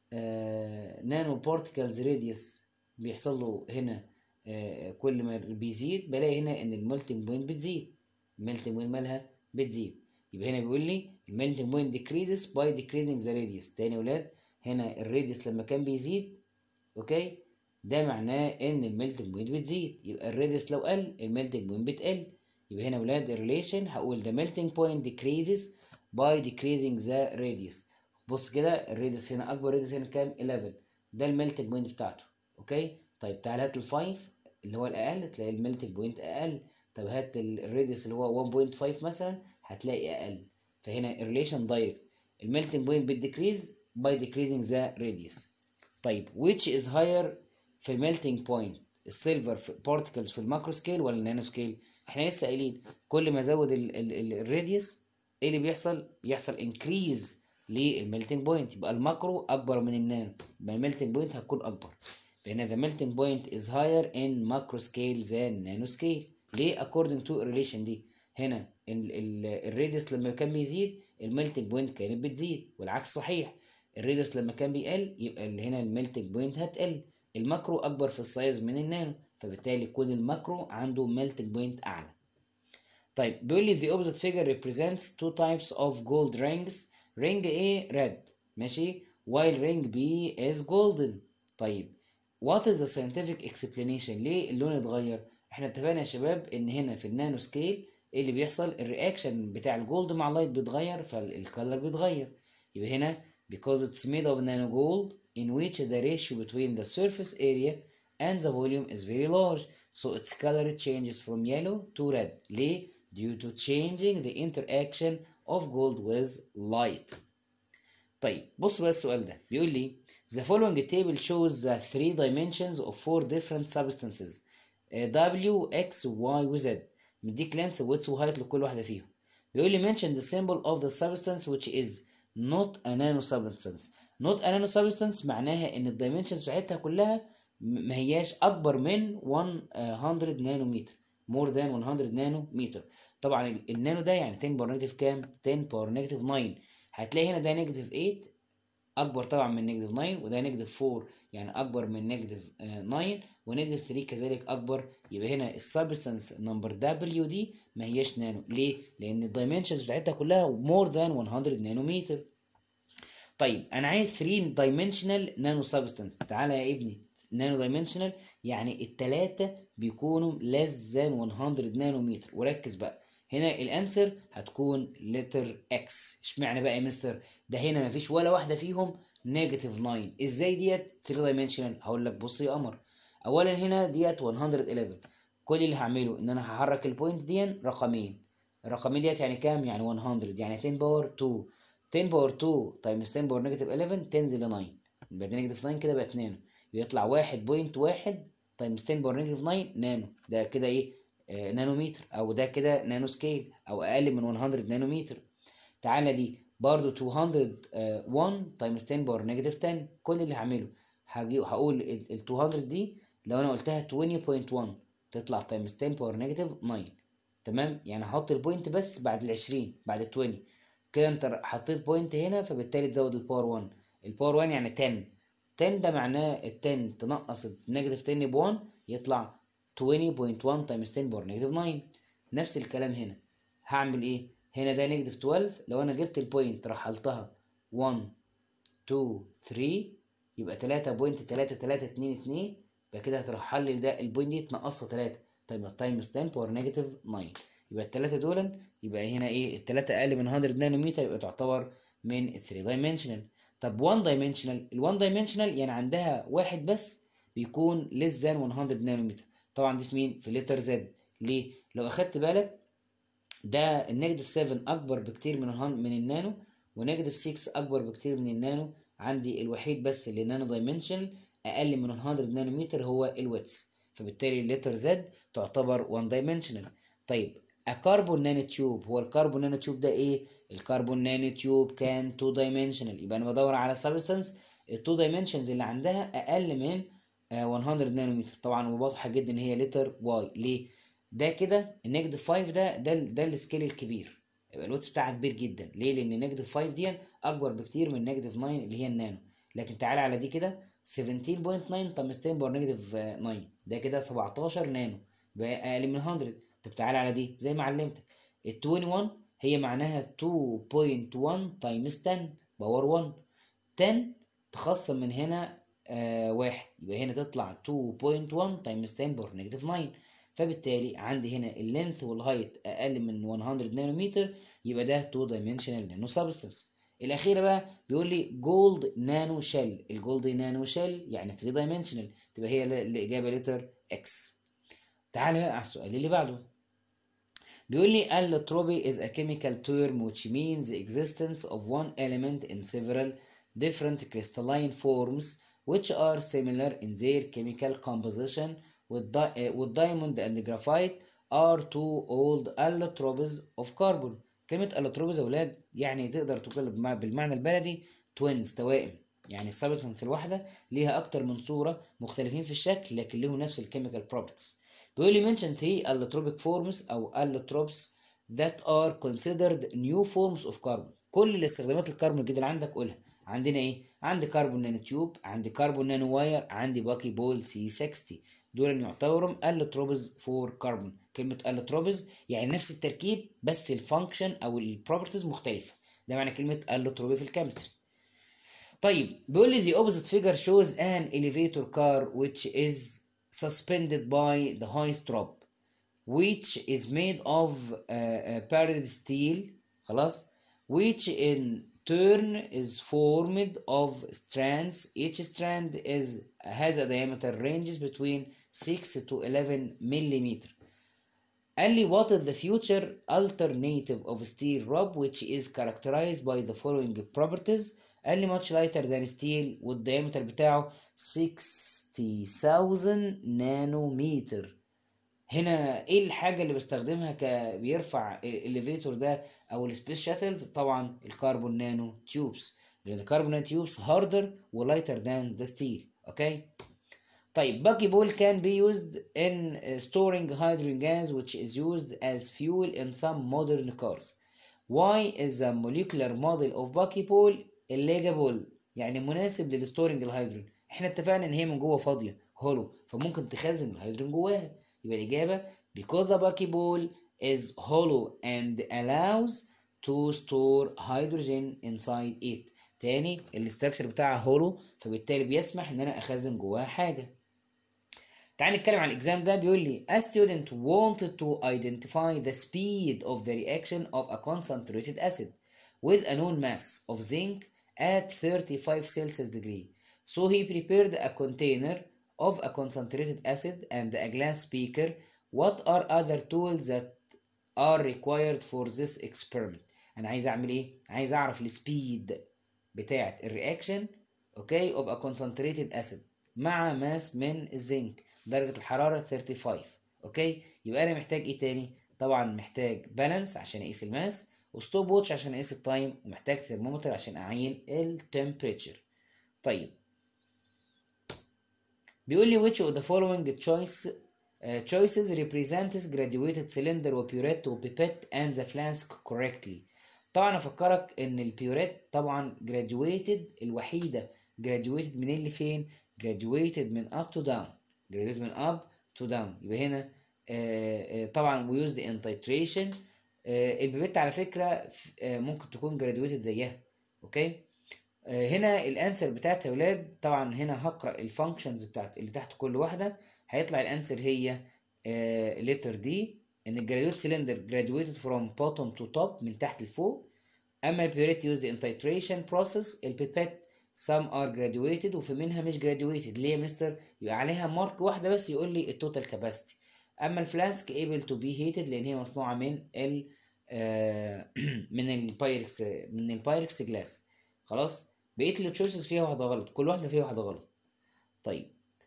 uh, nano particles radius بيحصل له هنا uh, كل ما بيزيد بلاقي هنا ان المولتنج بوينت بتزيد الميلتنج بوينت مالها بتزيد يبقى هنا بيقول لي الميلتنج بوينت decreases by decreasing the radius تاني يا ولاد هنا الراديوس لما كان بيزيد اوكي ده معناه ان الميلتنج بوينت بتزيد يبقى الراديوس لو قل الميلتنج بوينت بتقل يبقى هنا يا ولاد الريليشن هقول the melting point decreases by decreasing the radius بص كده الراديوس هنا اكبر راديوس هنا كام 11 ده الميلتنج بوينت بتاعته اوكي طيب تعال هات ال5 اللي هو الاقل تلاقي الميلتنج بوينت اقل طب هات الراديوس اللي هو 1.5 مثلا هتلاقي اقل فهنا الريليشن دايركت الميلتنج بوينت بتديكريز باي decreasing ذا radius طيب which is higher في الميلتنج بوينت السيلفر بارتكلز في الماكرو سكيل ولا النانو سكيل احنا لسه قايلين كل ما ازود الراديوس ايه اللي بيحصل بيحصل انكريز للميلتنج بوينت يبقى الماكرو اكبر من النانو يبقى الميلتنج بوينت هتكون اكبر لان the melting point is higher in macro scale than nano scale ليه according to relation دي هنا الراديوس لما كان بيزيد الميلتنج بوينت كانت بتزيد والعكس صحيح الراديوس لما كان بيقل يبقى اللي هنا الميلتنج بوينت هتقل الماكرو اكبر في السايز من النانو فبالتالي يكون الماكرو عنده ميلتنج بوينت اعلى طيب بيقول لي the opposite figure represents two types of gold rings ring A red ماشي while ring B is golden طيب what is the scientific explanation ليه اللون اتغير احنا اتفقنا يا شباب ان هنا في النانو سكيل ايه اللي بيحصل الرياكشن بتاع الجولد مع اللايت بيتغير فالكالر بيتغير يبقى هنا because it's made of nano gold in which the ratio between the surface area and the volume is very large so its color changes from yellow to red ليه due to changing the interaction of gold with light طيب بص بقى السؤال ده بيقول لي the following table shows the three dimensions of four different substances W X Y و Z مديك length width و height لكل واحدة فيهم بيقول لي mention the symbol of the substance which is not a nano substance not a nano substance معناها ان الدايمنشنز بتاعتها كلها ما هياش اكبر من 100 نانومتر more than 100 نانومتر طبعا النانو ده يعني 10 باور نيجاتيف كام 10 باور نيجاتيف 9 هتلاقي هنا ده نيجاتيف 8 اكبر طبعا من نيجاتيف 9 وده نيجاتيف 4 يعني اكبر من نيجاتيف 9 ونيجاتيف 3 كذلك اكبر يبقى هنا السبستانس نمبر دبليو دي ما هياش نانو ليه لان الدايمنشنز بتاعتها كلها مور ذان 100 نانومتر طيب انا عايز 3 دايمنشنال نانو سبستانس تعالى يا ابني نانو دايمنشنال يعني الثلاثه بيكونوا less than 100 نانومتر وركز بقى هنا الانسر هتكون لتر اكس اشمعنى بقى يا مستر ده هنا مفيش ولا واحده فيهم نيجاتيف 9 ازاي ديت 3 دايمنشنال هقول لك بص يا قمر اولا هنا ديت 111 كل اللي هعمله ان انا هحرك البوينت دي رقمين الرقمين ديت يعني كام يعني 100 يعني 10 باور 2 10 باور 2 تايمز 10 باور نيجاتيف 11 تنزل ل 9 يبقى دي نيجاتيف 9 كده بقت نانو بيطلع 1.1 تايمز 10 باور نيجاتيف 9 نانو ده كده ايه آه نانومتر او ده كده نانو سكيل او اقل من 100 نانومتر تعالى دي برضو 201 تايمز 10 باور نيجاتيف 10 كل اللي هعمله هاجي هقول ال 200 دي لو انا قلتها 20.1 تطلع تايمز 10 باور نيجاتيف 9 تمام يعني هحط البوينت بس بعد ال 20 بعد ال 20 كده انت حطيت بوينت هنا فبالتالي تزود الباور 1 الباور 1 يعني 10 10 ده معناه ال 10 تنقص النيجاتيف 10 ب 1 يطلع 20.1 تايمز 10 باور نيجاتيف 9 نفس الكلام هنا هعمل ايه هنا ده نيجاتيف 12 لو انا جبت البوينت رحلتها 1 2 3 يبقى 3.3322 يبقى كده هترحل لي ده البوينت دي تنقصها 3 طيب تايمز 10 باور نيجاتيف 9 يبقى الثلاثه دول يبقى هنا ايه الثلاثه اقل من 100 نانومتر يبقى تعتبر من 3 دايمنشنال طب 1 دايمنشنال ال 1 دايمنشنال يعني عندها واحد بس بيكون less than 100 نانومتر طبعا دي في مين في لتر زد ليه لو اخدت بالك ده النيجاتيف 7 اكبر بكتير من من النانو ونيجاتيف 6 اكبر بكتير من النانو عندي الوحيد بس اللي نانو دايمنشنال اقل من 100 نانومتر هو الويتس فبالتالي اللتر زد تعتبر 1 دايمنشنال طيب الكربون نانو تيوب هو الكربون نانو تيوب ده ايه الكربون نانو تيوب كان 2 دايمنشنال يبقى انا بدور على سبستانس ال 2 دايمنشنز اللي عندها اقل من 100 نانومتر طبعا واضحه جدا ان هي لتر واي ليه ده كده النيجاتيف 5 ده ده ده السكيل الكبير يبقى الويتس بتاعها كبير جدا ليه لان النيجاتيف 5 دي اكبر بكتير من النيجاتيف 9 اللي هي النانو لكن تعالى على دي كده 17.9 تايمز 10 باور نيجاتيف 9 ده كده 17 نانو بقى اقل من 100 طب تعالى على دي زي ما علمتك ال 21 هي معناها 2.1 تايمز 10 باور 1 10 تخصم من هنا آه واحد يبقى هنا تطلع 2.1 تايمز 10 باور نيجاتيف 9 فبالتالي عندي هنا اللينث والهايت اقل من 100 نانومتر يبقى ده 2 دايمنشنال نانو سبستانس الاخيره بقى بيقول لي جولد نانو شيل الجولد نانو شيل يعني 3 دايمنشنال تبقى هي الاجابه لتر اكس تعال بقى على السؤال اللي بعده بيقول لي allotrope is a chemical term which means the existence of one element in several different crystalline forms which are similar in their chemical composition with, di uh, with diamond and graphite are two old allotropes of carbon كلمة allotropes يا ولاد يعني تقدر تقول بالمعنى البلدي twins توائم يعني السبستانس الواحدة ليها أكتر من صورة مختلفين في الشكل لكن لهم نفس الكيميكال properties بيقول لي mention three allotropic forms أو allotropes that are considered new forms of carbon كل الاستخدامات الكربون الجديدة اللي عندك قولها عندنا ايه؟ عندي كربون نانو تيوب عندي كربون نانو واير عندي باكي بول سي 60 دول يعتبروا الوتروبز فور كربون كلمة الوتروبز يعني نفس التركيب بس الفانكشن او البروبرتيز مختلفة ده معنى كلمة الوتروبي في الكيمستري طيب بيقول لي the opposite figure shows an elevator car which is suspended by the highest rope which is made of uh, uh, parallel steel خلاص which in turn is formed of strands each strand is has a diameter ranges between 6 to 11 millimeter قال لي what is the future alternative of steel rod which is characterized by the following properties قال لي much lighter than steel والديامتر بتاعه 60000 نانومتر هنا ايه الحاجة اللي بستخدمها ك بيرفع الاليفيتور ده او السبيس شاتلز طبعا الكربون نانو تيوبس لان الكربون نانو تيوبس هاردر ولايتر ذان ذا ستيل اوكي طيب باكي بول can be used in storing hydrogen gas which is used as fuel in some modern cars why is the molecular model of bucky ball illegible يعني مناسب للستورنج الهيدروجين احنا اتفقنا ان هي من جوه فاضيه هولو فممكن تخزن الهيدروجين جواها يبقى الإجابة because the buckyball is hollow and allows to store hydrogen inside it تاني الاستراكشر بتاعها هولو فبالتالي بيسمح ان انا اخزن جواها حاجة تعال نتكلم عن الاكزام ده بيقول لي a student wanted to identify the speed of the reaction of a concentrated acid with a known mass of zinc at 35 Celsius degree so he prepared a container of a concentrated acid and a glass beaker what are other tools that are required for this experiment انا عايز اعمل ايه عايز اعرف السبيد بتاعه الرياكشن اوكي of a concentrated acid مع ماس من الزنك درجه الحراره 35 اوكي يبقى انا محتاج ايه تاني طبعا محتاج بالانس عشان اقيس الماس وستوب ووتش عشان اقيس التايم ومحتاج ثرمومتر عشان اعين التمبريتشر طيب بيقول لي which of the following choice uh, choices represents graduated cylinder وبيوريت وبيبت and the flask correctly طبعا افكرك ان البيوريت طبعا graduated الوحيده graduated من اللي فين graduated من up to down graduated من up to down يبقى هنا آه، آه، طبعا we used in titration آه، البيبت على فكره آه، ممكن تكون graduated زيها اوكي آه، هنا الانسر بتاعت يا ولاد طبعا هنا هقرا الفانكشنز بتاعت اللي تحت كل واحده هيطلع الانسر هي لتر دي ان الجراديويت سيلندر graduated from bottom to top من تحت لفوق اما البيوريت used in titration process البيبت some are graduated وفي منها مش graduated ليه يا مستر يبقى عليها مارك واحده بس يقول لي التوتال كاباسيتي اما الفلاسك able to be heated لان هي مصنوعه من ال آه، من البايركس من البايركس جلاس خلاص بقيت التشويسز فيها واحده غلط كل واحده فيها واحده غلط طيب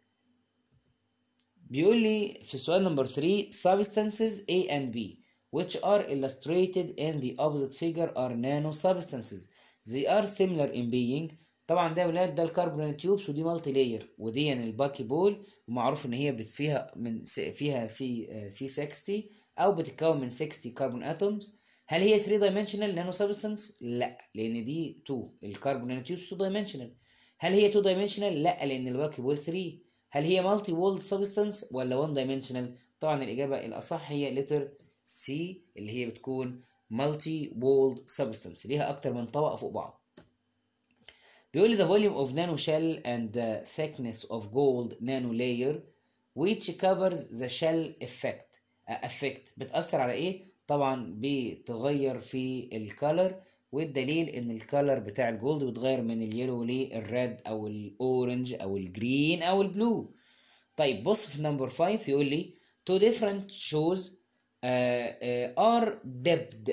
بيقول لي في السؤال نمبر 3 substances A and B which are illustrated in the opposite figure are nano substances they are similar in being طبعا ده يا ولاد ده الكربون تيوبس ودي مالتي لاير ودي يعني الباكي بول ومعروف ان هي بت- فيها من س- فيها سي سي 60 او بتتكون من 60 كربون اتومز هل هي 3 دايمنشنال نانو سبستانس لا لان دي 2 الكربون نانو تيوبس 2 دايمنشنال هل هي 2 دايمنشنال لا لان الباكي بول 3 هل هي مالتي وولد سبستانس ولا 1 دايمنشنال طبعا الاجابه الاصح هي لتر سي اللي هي بتكون مالتي وولد سبستانس ليها اكتر من طبقه فوق بعض بيقول لي the volume of nano shell and the thickness of gold nano layer which covers the shell effect uh, effect بتأثر على ايه؟ طبعا بتغير في الكالر والدليل ان الكالر بتاع الجولد بيتغير من اليلو للريد او الاورنج او الجرين او البلو طيب بص في نمبر 5 يقول لي two different shoes uh, uh, are dipped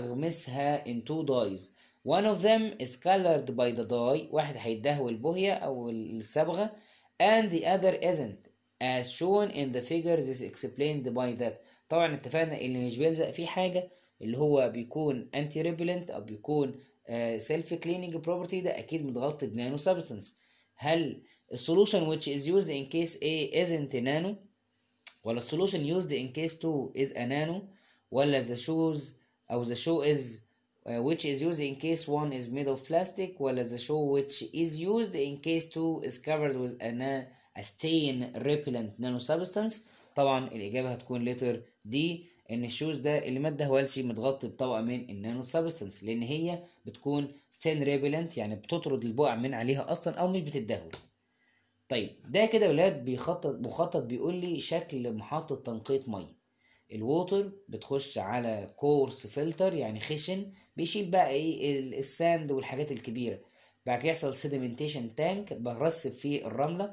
هغمسها in two dyes one of them is colored by the dye واحد هيدهوي البوهية أو الصبغة and the other isn't as shown in the figure this explained by that طبعا اتفقنا اللي مش بيلزق فيه حاجة اللي هو بيكون anti repellent أو بيكون self cleaning property ده أكيد متغطي بنانو substance هل السولوشن which is used in case A isn't nano ولا السولوشن used in case 2 is a nano ولا the shoes أو the shoe is uh, which is used in case 1 is made of plastic ولا the shoe which is used in case 2 is covered with a, na a stain repellent nano substance طبعا الإجابة هتكون letter D إن الشوز ده اللي ما اتدهولش متغطي بطبقة من النانو سبستانس لأن هي بتكون ستين ريبلنت يعني بتطرد البقع من عليها أصلا أو مش بتتدهول طيب ده كده يا ولاد بيخطط مخطط بيقول لي شكل محطة تنقية مية الووتر بتخش على كورس فلتر يعني خشن بيشيل بقى ايه ال- الساند والحاجات الكبيرة بعد كده يحصل سيديمنتيشن تانك برسب فيه الرملة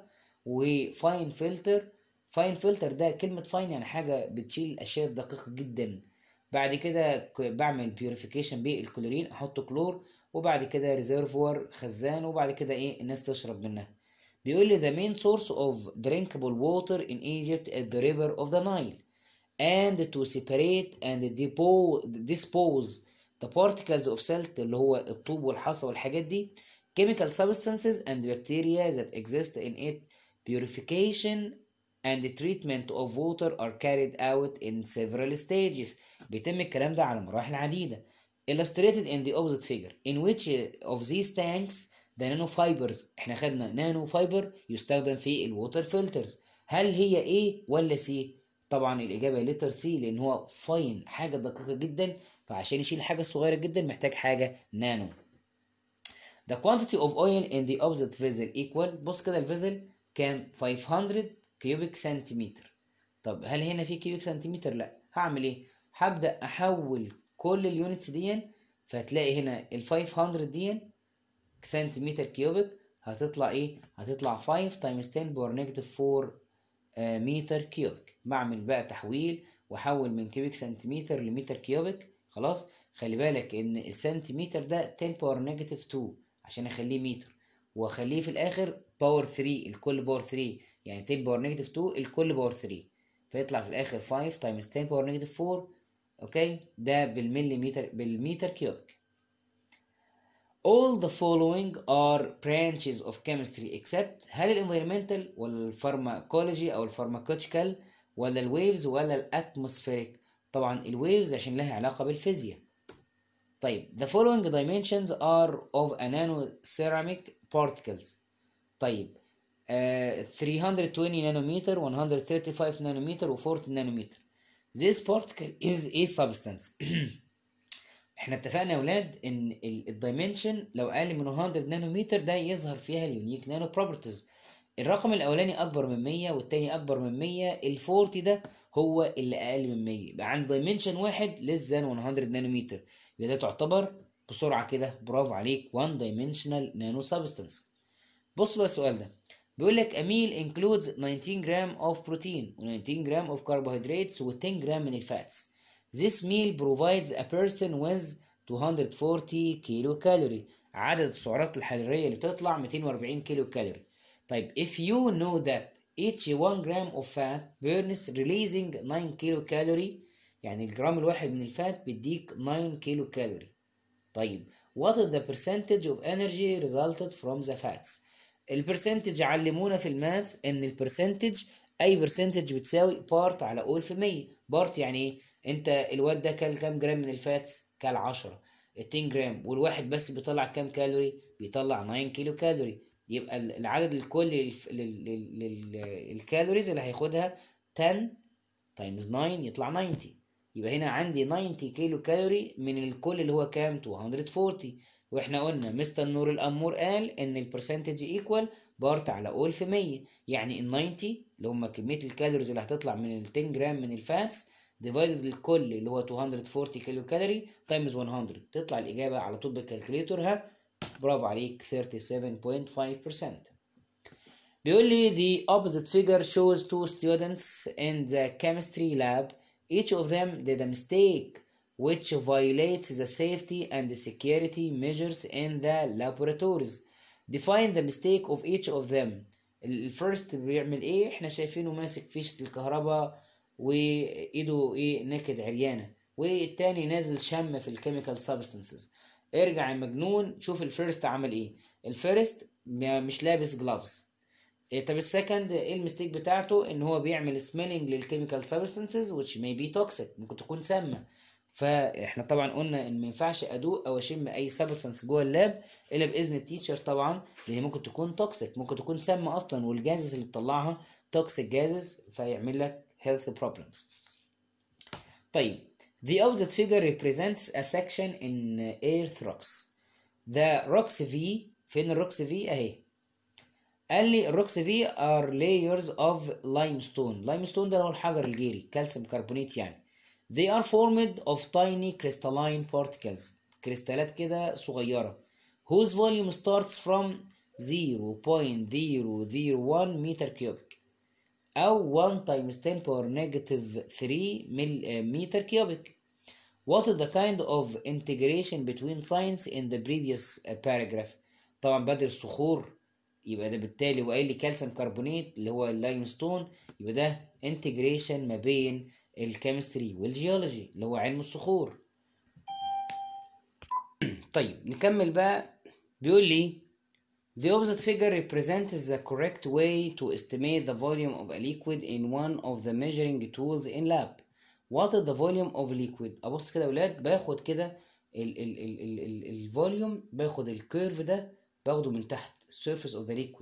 وفاين فلتر فاين فلتر ده كلمة فاين يعني حاجة بتشيل الأشياء الدقيقة جدا بعد كده ك- بعمل بيوريفيكيشن بالكلورين أحط كلور وبعد كده ريزرفوار خزان وبعد كده إيه الناس تشرب منها بيقول لي the main source of drinkable water in Egypt is the river of the Nile and to separate and depo- dispose the particles of silt اللي هو الطوب والحصى والحاجات دي chemical substances and bacteria that exist in it purification and the treatment of water are carried out in several stages بيتم الكلام ده على مراحل عديدة illustrated in the opposite figure in which of these tanks the nanofibers احنا خدنا نانو فايبر يستخدم في الووتر فلترز هل هي A ولا C طبعا الإجابة لتر سي لأن هو فاين حاجة دقيقة جدا فعشان يشيل حاجة صغيرة جدا محتاج حاجة نانو The quantity of oil in the opposite vessel equal بص كده الفيزل كام 500 كيوبيك سنتيمتر طب هل هنا في كيوبيك سنتيمتر لا هعمل ايه هبدأ احول كل اليونتس دي فهتلاقي هنا ال 500 دي سنتيمتر كيوبيك هتطلع ايه هتطلع 5 تايمز 10 باور نيجاتيف 4 آه، متر كيوبيك بعمل بقى تحويل واحول من كيوبيك سنتيمتر لمتر كيوبيك خلاص خلي بالك ان السنتيمتر ده 10 باور نيجاتيف 2 عشان اخليه متر واخليه في الاخر باور 3 الكل باور 3 يعني 10 باور نيجاتيف 2 الكل باور 3 فيطلع في الاخر 5 تايمز 10 باور نيجاتيف 4 اوكي ده بالمليمتر بالمتر كيوبيك All the following are branches of chemistry except هل الانفيرمنتال ولا الفارماكولوجي او الفارماكوتيكال ولا الويفز ولا الاتموسفيريك طبعا الويفز عشان لها علاقة بالفيزياء طيب the following dimensions are of a nanoceramic particles طيب آه 320 نانومتر 135 نانومتر و 40 نانومتر this particle is a substance احنا اتفقنا يا ولاد ان الدايمنشن لو اقل من 100 نانومتر ده يظهر فيها اليونيك نانو بروبرتيز الرقم الاولاني اكبر من 100 والتاني اكبر من 100 ال 40 ده هو اللي اقل من 100 يبقى عندي دايمنشن واحد less than 100 نانومتر يبقى ده تعتبر بسرعه كده برافو عليك 1 dimensional نانو سبستانس بص بقى السؤال ده بيقول لك a meal includes 19 جرام of protein و 19 جرام of carbohydrates و 10 جرام من الفاتس This meal provides a person with 240 كيلو كالوري عدد السعرات الحرارية اللي بتطلع 240 كيلو كالوري طيب if you know that each 1 gram of fat burns releasing 9 كيلو كالوري يعني الجرام الواحد من الفات بيديك 9 كيلو كالوري طيب what is the percentage of energy resulted from the fats البرسنتج علمونا في الماث ان البرسنتج اي برسنتج بتساوي بارت على اول في 100 بارت يعني ايه انت الواد ده كل كام جرام من الفاتس كل 10 10 جرام والواحد بس بيطلع كام كالوري بيطلع 9 كيلو كالوري يبقى العدد الكلي للكالوريز اللي هياخدها 10 تايمز 9 يطلع 90 يبقى هنا عندي 90 كيلو كالوري من الكل اللي هو كام 240 واحنا قلنا مستر نور الامور قال ان البرسنتج ايكوال بارت على اول في 100 يعني ال 90 اللي هم كميه الكالوريز اللي هتطلع من ال 10 جرام من الفاتس ديفايدد الكل اللي هو 240 كيلو كالوري تايمز 100 تطلع الاجابه على طول بالكالكوليتور ها برافو عليك 37.5% بيقول لي the opposite figure shows two students in the chemistry lab each of them did a mistake which violates the safety and the security measures in the laboratories define the mistake of each of them الفيرست بيعمل ايه احنا شايفينه ماسك فيشة الكهرباء وايده ايه نكد عريانه والتاني نازل شم في الكيميكال سبستانسز ارجع يا مجنون شوف الفيرست عمل ايه الفيرست مش لابس جلافز إيه طب السكند ايه المستيك بتاعته ان هو بيعمل سميلنج للكيميكال سبستانسز which may be toxic ممكن تكون سامه فاحنا طبعا قلنا ان ما ينفعش ادوق او اشم اي سبستانس جوه اللاب الا باذن التيتشر طبعا لان ممكن تكون توكسيك ممكن تكون سامه اصلا والجازز اللي بتطلعها توكسيك جازز فيعمل لك health problems طيب the opposite figure represents a section in earth rocks the rocks V فين الروكس V اهي قال لي الروكس V are layers of limestone limestone ده هو الحجر الجيري كالسيوم كربونات يعني they are formed of tiny crystalline particles كريستالات كده صغيرة whose volume starts from 0.001 meter cubic أو 1 times 10 power negative 3 meter cubic What is the kind of integration between signs in the previous paragraph طبعا بدل الصخور يبقى ده بالتالي وقال لي كالسيوم كربونات اللي هو اللايمستون يبقى ده انتجريشن ما بين الكيمستري والجيولوجي اللي هو علم الصخور طيب نكمل بقى بيقول لي The opposite figure represents the correct way to estimate the volume of a liquid in one of the measuring tools in lab. What is the volume of liquid؟ أبص كده يا ولاد باخد كده ال ال ال ال ال الفوليوم باخد الكيرف ده باخده من تحت surface of the liquid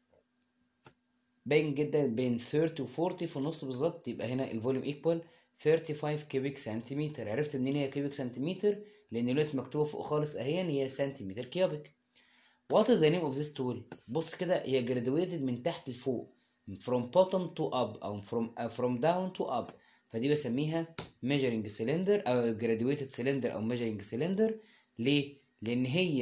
باين جدا بين 30 و 40 في النص بالظبط يبقى هنا الفوليوم ايكوال 35 كيوبيك سنتيمتر عرفت منين هي كيوبيك سنتيمتر لان دلوقتي مكتوبه فوق خالص اهي هي سنتيمتر كيوبيك What is the name of this tool؟ بص كده هي graduated من تحت لفوق from bottom to up أو from uh, from down to up فدي بسميها measuring cylinder أو graduated cylinder أو measuring cylinder ليه؟ لأن هي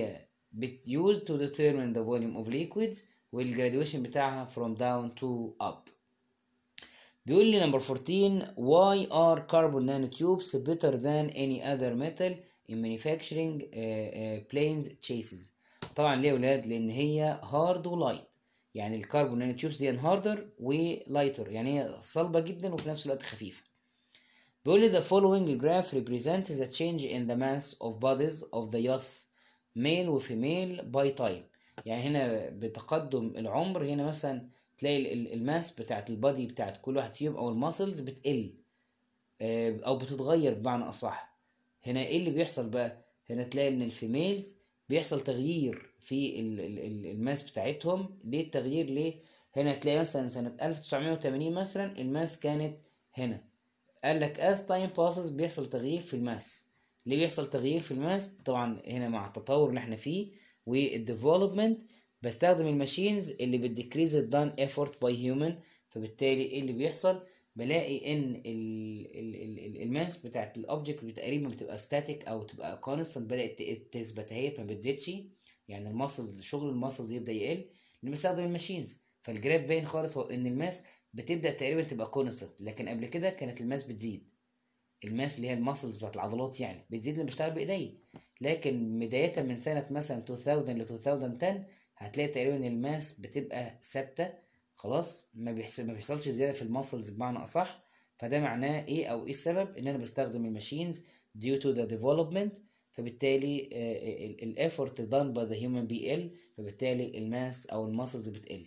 بت used to determine the volume of liquids والgraduation بتاعها from down to up بيقول لي number 14 why are carbon nanotubes better than any other metal in manufacturing uh, uh, planes chases طبعا ليه يا ولاد لان هي hard ولايت يعني الكربون نانوتيوبس دي هاردر ولايتر يعني هي صلبة جدا وفي نفس الوقت خفيفة بيقول لي the following graph represents the change in the mass of bodies of the youth male و female by time يعني هنا بتقدم العمر هنا مثلا تلاقي الماس بتاعت البادي بتاعت كل واحد فيهم او الماسلز بتقل او بتتغير بمعنى اصح هنا ايه اللي بيحصل بقى هنا تلاقي ان الفيميلز بيحصل تغيير في الماس بتاعتهم ليه التغيير ليه هنا تلاقي مثلا سنة 1980 مثلا الماس كانت هنا قال لك as time passes بيحصل تغيير في الماس ليه بيحصل تغيير في الماس طبعا هنا مع التطور اللي احنا فيه والديفلوبمنت بستخدم الماشينز اللي بتديكريز الدان ايفورت باي هيومن فبالتالي ايه اللي بيحصل بلاقي ان ال ال ال الماس بتاعت الاوبجكت تقريبا بتبقى ستاتيك او تبقى كونستنت بدات تثبت اهيت ما بتزيدش يعني الماسلز شغل الماسلز يبدا يقل لان بستخدم الماشينز فالجراف باين خالص هو ان الماس بتبدا تقريبا تبقى كونستنت لكن قبل كده كانت الماس بتزيد الماس اللي هي الماسلز بتاعت العضلات يعني بتزيد لما بشتغل بايدي لكن بدايه من سنه مثلا 2000 ل 2010 هتلاقي تقريبا الماس بتبقى ثابته خلاص ما بيحصل ما بيحصلش زياده في الماسلز بمعنى اصح فده معناه ايه او ايه السبب ان انا بستخدم الماشينز due to the development فبالتالي الافورت done by the human بيقل فبالتالي الماس او الماسلز بتقل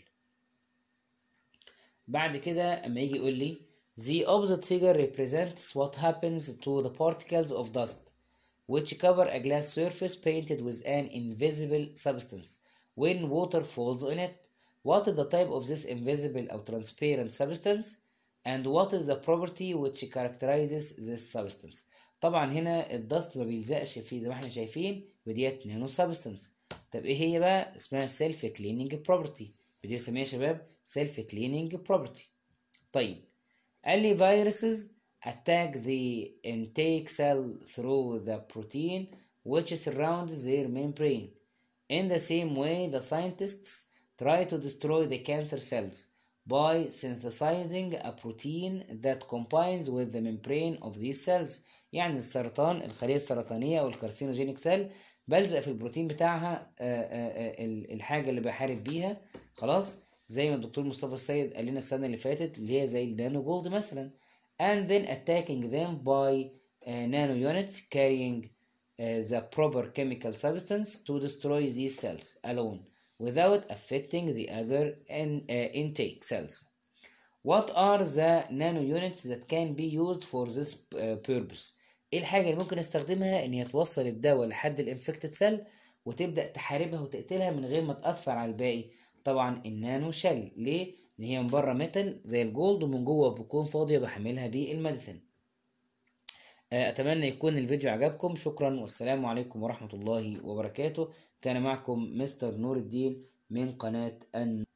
بعد كده اما يجي يقول لي the opposite figure represents what happens to the particles of dust which cover a glass surface painted with an invisible substance when water falls on it what is the type of this invisible or transparent substance and what is the property which characterizes this substance طبعا هنا الدست ما بيلزقش فيه زي ما احنا شايفين وديت نانو سبستانس طب ايه هي بقى اسمها سيلف كليننج بروبرتي ودي بنسميها يا شباب سيلف كليننج بروبرتي طيب قال لي viruses attack the intake cell through the protein which surrounds their membrane in the same way the scientists try to destroy the cancer cells by synthesizing a protein that combines with the membrane of these cells يعني السرطان الخلية السرطانية أو الكارسينوجينيك سيل بلزق في البروتين بتاعها الحاجة اللي بحارب بيها خلاص زي ما الدكتور مصطفى السيد قال لنا السنة اللي فاتت اللي هي زي النانو جولد مثلا and then attacking them by uh, nano units carrying uh, the proper chemical substance to destroy these cells alone without affecting the other in, uh, intake cells. What are the nano units that can be used for this uh, purpose? ايه الحاجة اللي ممكن استخدمها ان هي توصل الدواء لحد الانفكتد سيل وتبدأ تحاربها وتقتلها من غير ما تأثر على الباقي طبعا النانو شل ليه؟ ان هي من بره ميتال زي الجولد ومن جوه بتكون فاضية بحملها بالميديسن أتمنى يكون الفيديو عجبكم شكرا والسلام عليكم ورحمة الله وبركاته كان معكم مستر نور الدين من قناة أن